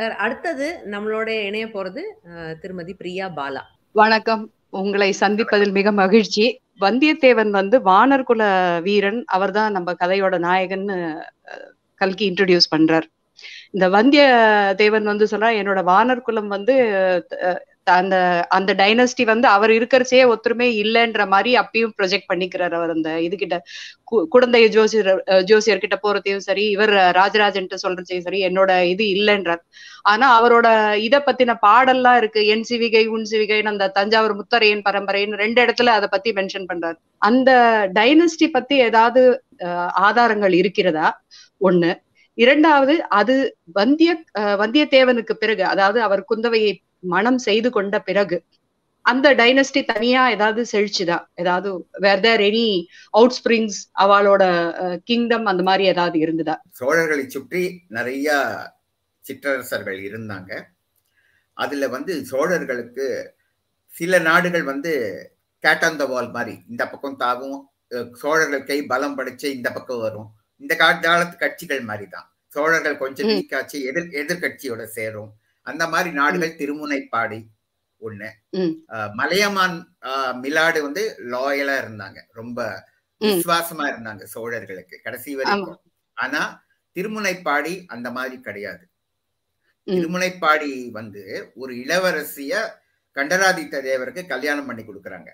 Sir அடுத்தது நம்மளோட இணைய போறது அஹ், திருமதி பிரியா பாலா வணக்கம் உங்களை சந்திப்பதில் மிக மகிழ்ச்சி வந்தியத்தேவன் வந்து வானர் குல வீரன் அவர்தான் நம்ம கதையோட நாயகன்னு அஹ், கல்கி இன்ட்ரடியூஸ் பண்றார் இந்த வந்தியத்தேவன் வந்து சொல்றா என்னோட வானர் குலம் வந்து அஹ், அந்த அந்த டைனஸ்டி வந்து அவர் இருக்கிறச்சே ஒத்துருமே இல்லைன்ற மாதிரி அப்பயும் ப்ரொஜெக்ட் பண்ணிக்கிறார் அவர் அந்த இதுகிட்ட கு- குடந்தை ஜோசியர் அஹ், ஜோசியர் கிட்ட போறதையும் சரி இவர் ராஜராஜன்ட்ட சொல்றதையும் சரி என்னோட இது இல்லைன்றார் ஆனா அவரோட இத பத்தின பாடல்லாம் இருக்கு என் சிவிகை உன் சிவிகைன்னு அந்த தஞ்சாவூர் முத்தரையன் பரம்பரைன்னு ரெண்டு இடத்துல அதை பத்தி மென்ஷன் பண்றாரு அந்த டைனஸ்டி பத்தி ஏதாவது அஹ், ஆதாரங்கள் இருக்கிறதா ஒண்ணு இரண்டாவது அது வந்திய அஹ், வந்தியத்தேவனுக்கு பிறகு அதாவது அவர் குந்தவையை மனம் செய்து கொண்ட பிறகு அந்த டைனஸ்டி தனியா ஏதாவது செழிச்சுதா ஏதாவது were there any offsprings அவளோட கிங்டம் அந்த மாதிரி ஏதாவது இருந்ததா சோழர்களை சுற்றி நிறைய சிற்றரசர்கள் இருந்தாங்க அதுல வந்து சோழர்களுக்கு சில நாடுகள் வந்து கேட் ஆன் த வால் மாதிரி இந்த பக்கம் தாவும் அஹ் சோழர்கள் கை பலம் படைச்சு இந்த பக்கம் வரும் இந்த காட்டு காலத்து கட்சிகள் மாதிரி தான் சோழர்கள் கொஞ்சம் ம். வீக்காச்சு எதிர் எதிர்கட்சியோட சேரும் அந்த மாதிரி நாடுகள் திருமுனைப்பாடி ஒண்ணு ம். அஹ் மலையமான் அஹ் மிலாடு வந்து லாயலா இருந்தாங்க ரொம்ப ம். விசுவாசமா இருந்தாங்க சோழர்களுக்கு கடைசி வரைக்கும் ஆனா திருமுனைப்பாடி அந்த மாதிரி கிடையாது ம். திருமுனைப்பாடி வந்து ஒரு இளவரசிய கண்டராதித்த தேவருக்கு கல்யாணம் பண்ணி கொடுக்குறாங்க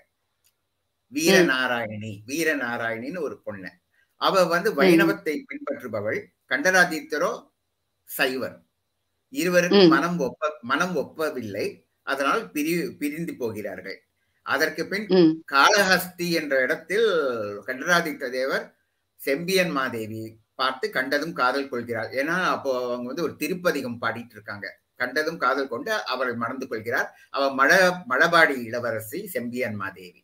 வீரநாராயணி வீரநாராயணின்னு ஒரு பொண்ணு அவ வந்து வைணவத்தை பின்பற்றுபவள் கண்டராதித்தரோ சைவர் இருவருக்கும் ம். மனம் ஒப்ப மனம் ஒப்பவில்லை அதனால் பிரி பிரிந்து போகிறார்கள் அதற்கு பின் ம் காளஹஸ்தி என்ற இடத்தில் கண்டராதித்த தேவர் செம்பியன் மாதேவி பார்த்து கண்டதும் காதல் கொள்கிறார் ஏன்னா அப்போ அவங்க வந்து ஒரு திருப்பதிகம் பாடிட்டு இருக்காங்க கண்டதும் காதல் கொண்டு அவரை மணந்து கொள்கிறார் அவ மழ மழபாடி இளவரசி செம்பியன் மாதேவி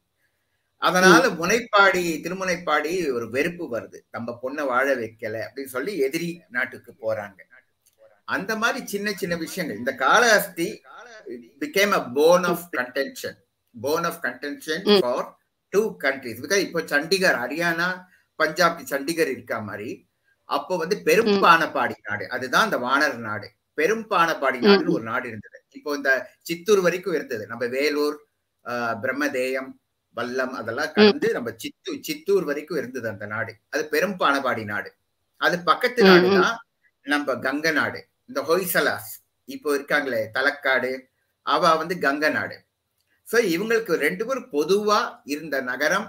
அதனால முனைப்பாடி திருமுனைப்பாடி ஒரு வெறுப்பு வருது நம்ம பொண்ணை வாழ வைக்கல அப்படின்னு சொல்லி எதிரி நாட்டுக்கு போறாங்க அந்த மாதிரி சின்ன சின்ன விஷயங்கள் இந்த Kalahasti became a bone of contention bone of contention Mm. for two countries because இப்போ சண்டிகர் ஹரியானா பஞ்சாப் சண்டிகர் இருக்கா மாதிரி அப்போ வந்து பெரும்பானப்பாடி நாடு அதுதான் இந்த வானர் நாடு பெரும்பானப்பாடி நாடுன்னு ஒரு நாடு இருந்தது இப்போ இந்த சித்தூர் வரைக்கும் இருந்தது நம்ம வேலூர் ஆஹ், பிரம்மதேயம் வல்லம் அதெல்லாம் கடந்து நம்ம சித்தூர் சித்தூர் வரைக்கும் இருந்தது அந்த நாடு அது பெரும்பானபாடி நாடு அது பக்கத்து ம், நாடு ம். தான் நம்ம கங்க நாடு இந்த ஹொய்சலாஸ் இப்போ இருக்காங்களே தலக்காடு அவ வந்து கங்க நாடு சோ இவங்களுக்கு ரெண்டு பேரும் பொதுவா இருந்த நகரம்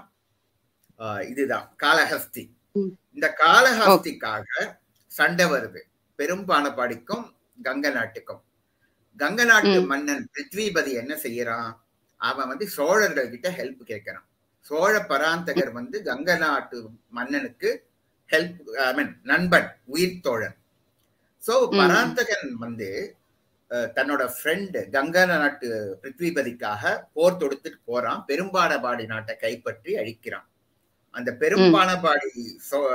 ஆஹ், இதுதான் காளஹஸ்தி ம். இந்த காளஹஸ்திக்காக சண்டை வருது பெரும்பானப்பாடிக்கும் கங்க நாட்டுக்கும் கங்க நாட்டு ம். மன்னன் பிருத்விபதி என்ன செய்யறான் அவன் வந்து சோழர்கள் கிட்ட ஹெல்ப் கேட்கிறான் சோழ பராந்தகர் வந்து கங்க நாட்டு மன்னனுக்கு ஹெல்ப் ஐ மீன் நண்பன் உயிர் தோழன் சோ ம். பராந்தகன் வந்து அஹ், தன்னோட ஃப்ரெண்டு கங்கா நாட்டு பிருத்விபதிக்காக போர் தொடுத்துட்டு போறான் பெரும்பானபாடி நாட்டை கைப்பற்றி அழிக்கிறான் அந்த பெரும்பானபாடி சோ-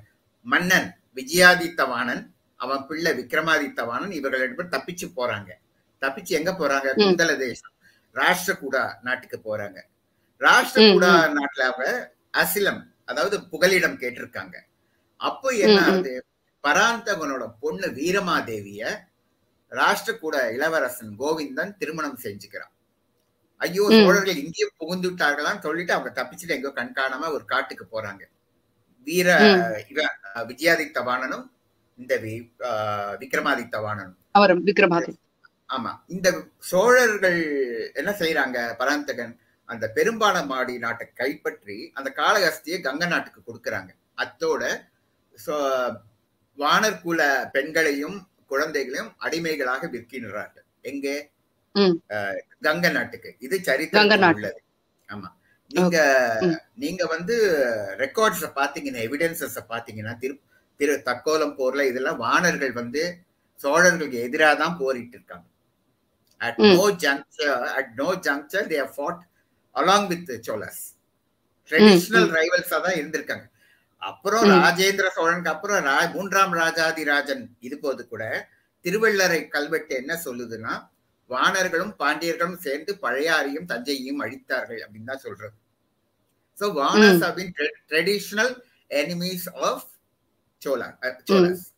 மன்னன் விஜயாதித்தவாணன் அவன் பிள்ளை விக்ரமாதித்தவாணன் இவர்கள் ரெண்டு பேரும் தப்பிச்சு போறாங்க தப்பிச்சு எங்க போறாங்க ம். குந்தல தேசம் ராஷ்டிரகூடா நாட்டுக்கு போறாங்க ராஷ்டிரகூடா நாட்டுல அவ அசிலம் அதாவது புகலிடம் கேட்டிருக்காங்க அப்போ என்ன ம், ம். ஆகுது பராந்தகனோட பொண்ணு வீரமாதேவிய ராஷ்டிரகூட இளவரசன் கோவிந்தன் திருமணம் செஞ்சுக்கிறான் ஐயோ ம். சோழர்கள் இங்கேயும் புகுந்துட்டார்களான்னு சொல்லிட்டு அவங்க தப்பிச்சுட்டு எங்கோ கண்காணாம ஒரு காட்டுக்கு போறாங்க வீர ம். இவன் அஹ், விஜயாதித்தவாணனும் இந்த வி- அஹ், விக்ரமாதித்தவாணனும் அவர் விக்ரமாதி ஆமா இந்த சோழர்கள் என்ன செய்யறாங்க பராந்தகன் அந்த பெரும்பானமாடி நாட்டை கைப்பற்றி அந்த காளஹஸ்தியை கங்க நாட்டுக்கு கொடுக்கறாங்க அத்தோட சோ- வானர் குல பெண்களையும் குழந்தைகளையும் அடிமைகளாக விற்கின்றார்கள் எங்கே ம். அஹ், கங்க நாட்டுக்கு இது கங்க சரித்திரம் நாட்டு. உள்ளது ஆமா நீங்க ம். நீங்க வந்து ரெக்கார்ட்ஸ் பாத்தீங்கன்னா எவிடன்சஸ் பாத்தீங்கன்னா திரு திரு தக்கோலம் போர்ல இதெல்லாம் வானர்கள் வந்து சோழர்களுக்கு எதிராக தான் போரிட்டு இருக்காங்க at hmm. No juncture at no juncture they fought along with Cholas traditional ரைவல்ஸா தான் இருந்திருக்காங்க அப்புறம் ம். ராஜேந்திர சோழனுக்கு அப்புறம் ரா- மூன்றாம் ராஜாதிராஜன் இது போது கூட திருவள்ளரை கல்வெட்டு என்ன சொல்லுதுன்னா வானர்களும் பாண்டியர்களும் சேர்ந்து பழையாறையும் தஞ்சையையும் அழித்தார்கள் அப்படின்னு தான் சொல்றது so Vanars have been traditional enemies of Chola Cholas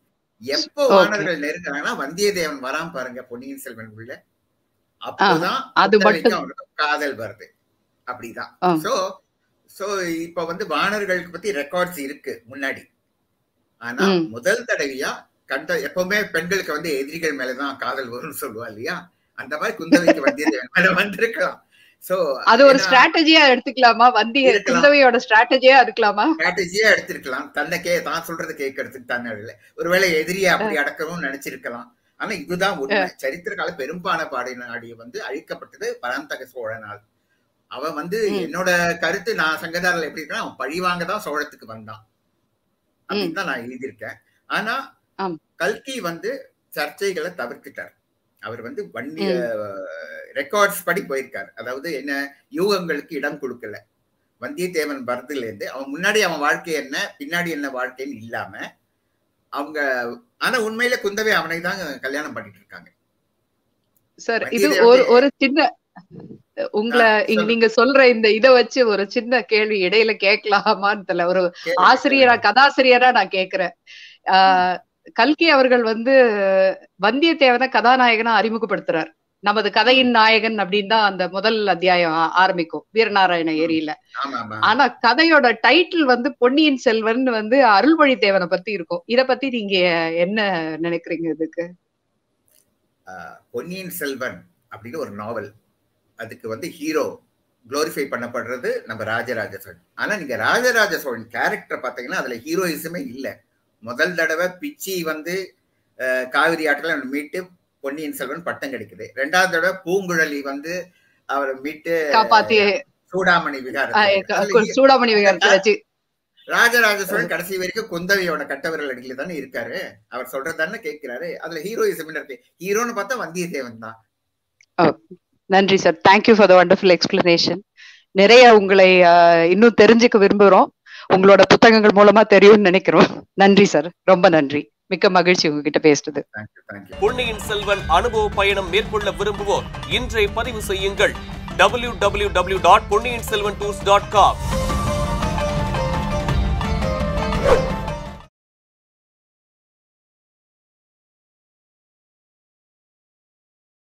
எப்போ Okay. வானர்கள் நெருங்குறாங்கன்னா வந்தியத்தேவன் வராம பாருங்க பொன்னியின் செல்வன் உள்ள அப்போதான் அது குந்தவைக்கு மட்டும் அவனுக்கு காதல் வருது அப்படிதான் ஆ. சோ சோ இப்ப வந்து வானர்களுக்கு பத்தி ரெக்கார்ட்ஸ் இருக்கு முன்னாடி ஆனா ம். முதல் தடவையா கண்ட எப்பவுமே பெண்களுக்கு வந்து எதிரிகள் மேலதான் காதல் வரும்னு சொல்லுவா இல்லையா அந்த மாதிரி குந்தவைக்கு வந்தியத்தேவன் மேல வந்திருக்கலாம் சோ அது ஒரு ஸ்ட்ராட்டஜியா எடுத்துக்கலாமா வந்திய இருக்கலாம். குந்தவையோட ஸ்ட்ராட்டஜியா எடுக்கலாமா ஸ்ட்ராட்டஜியா எடுத்திருக்கலாம் தன்னை கே தான் சொல்றது கேட்கறதுக்கு தான் இல்லை ஒருவேளை எதிரியை அப்படி அடக்கணும்னு நினைச்சிருக்கலாம் ஆனா இதுதான் உண்மை சரித்திர கால பெரும்பான பாடினாடிய வந்து அழிக்கப்பட்டது பராந்தக சோழனால் அவன் வந்து ம். என்னோட கருத்து நான் சங்கதாரில் எப்படி இருக்கேன் அவன் பழிவாங்க தான் சோழத்துக்கு வந்தான் அப்படின்னு தான் நான் எழுதியிருக்கேன் ஆனா ஆம். கல்கி வந்து சர்ச்சைகளை தவிர்த்துட்டார் அவர் வந்து வண்டிய ரெக்கார்ட்ஸ் படி போயிருக்கார் அதாவது என்ன யூகங்களுக்கு இடம் கொடுக்கல வந்தியத்தேவன் வரதுல இருந்து அவன் முன்னாடி அவன் வாழ்க்கை என்ன பின்னாடி என்ன வாழ்க்கைன்னு இல்லாம அவங்க ஆனா உண்மையில குந்தவை அவனை தான் கல்யாணம் பண்ணிட்டு இருக்காங்க சார் இது வந்தியத்தேவன் ஒரு ஒரு சின்ன உங்களை ஆ, இங்க சொல்லு. நீங்க சொல்ற இந்த இத வச்சு ஒரு சின்ன கேள்வி இடையில கேட்கலாமான்னு தெரியல ஒரு கேள்வி ஆசிரியரா கேளுங்க. கதாசிரியரா நான் கேக்குறேன் ஆஹ் கல்கி அவர்கள் வந்து வந்தியத்தேவனை கதாநாயகனா அறிமுகப்படுத்துறார் நமது கதையின் நாயகன் அப்படின்னு தான் அந்த முதல் அத்தியாயம் ஆ- ஆரம்பிக்கும் வீரநாராயண ஏரியில ஆமா ஆமா ஆனா கதையோட டைட்டில் வந்து பொன்னியின் செல்வன் வந்து அருள்மொழித்தேவனை பத்தி இருக்கும் இத பத்தி நீங்க என்ன நினைக்கிறீங்க இதுக்கு ஆஹ், பொன்னியின் செல்வன் அப்படின்னு ஒரு நாவல் அதுக்கு வந்து ஹீரோ குளோரிஃபை பண்ணப்படுறது நம்ம ராஜராஜ சோழன் ஆனா நீங்க ராஜராஜ சோழன் கேரக்டர் பாத்தீங்கன்னா அதுல ஹீரோயிசமே இல்ல முதல் தடவை பிச்சி வந்து ஆஹ், காவிரி ஆற்றில் அவனை மீட்டு பொன்னியின் செல்வன் பட்டம் கிடைக்குது ரெண்டாவது தடவை பூங்குழலி வந்து அவரை மீட்டு காப்பாத்தி சூடாமணி ஆஹ் விகாரத்தில் க- அதுல கு- சூடாமணி விகாரத்தை வச்சு ராஜராஜ சோழன் கடைசி வரைக்கும் குந்தவையோட கட்டவர்கள் அடிக்கல தானே இருக்காரு அவர் சொல்றதானே கேட்கிறாரு அதுல ஹீரோயிசம் இருக்கு ஹீரோன்னு பார்த்தா வந்தியத்தேவன் தான் நன்றி sir thank you for the wonderful explanation நிறைய உங்களை ஆஹ், இன்னும் தெரிஞ்சுக்க விரும்புறோம் உங்களோட புத்தகங்கள் மூலமா தெரியும்னு நினைக்கிறோம் நன்றி சார் ரொம்ப நன்றி மிக்க மகிழ்ச்சி உங்ககிட்ட பேசுறது தேங்க்யூ தேங்க்யூ பொன்னியின் செல்வன் அனுபவ பயணம் மேற்கொள்ள விரும்புவோர் இன்றை பதிவு செய்யுங்கள் www.ponniyin selvan tours.com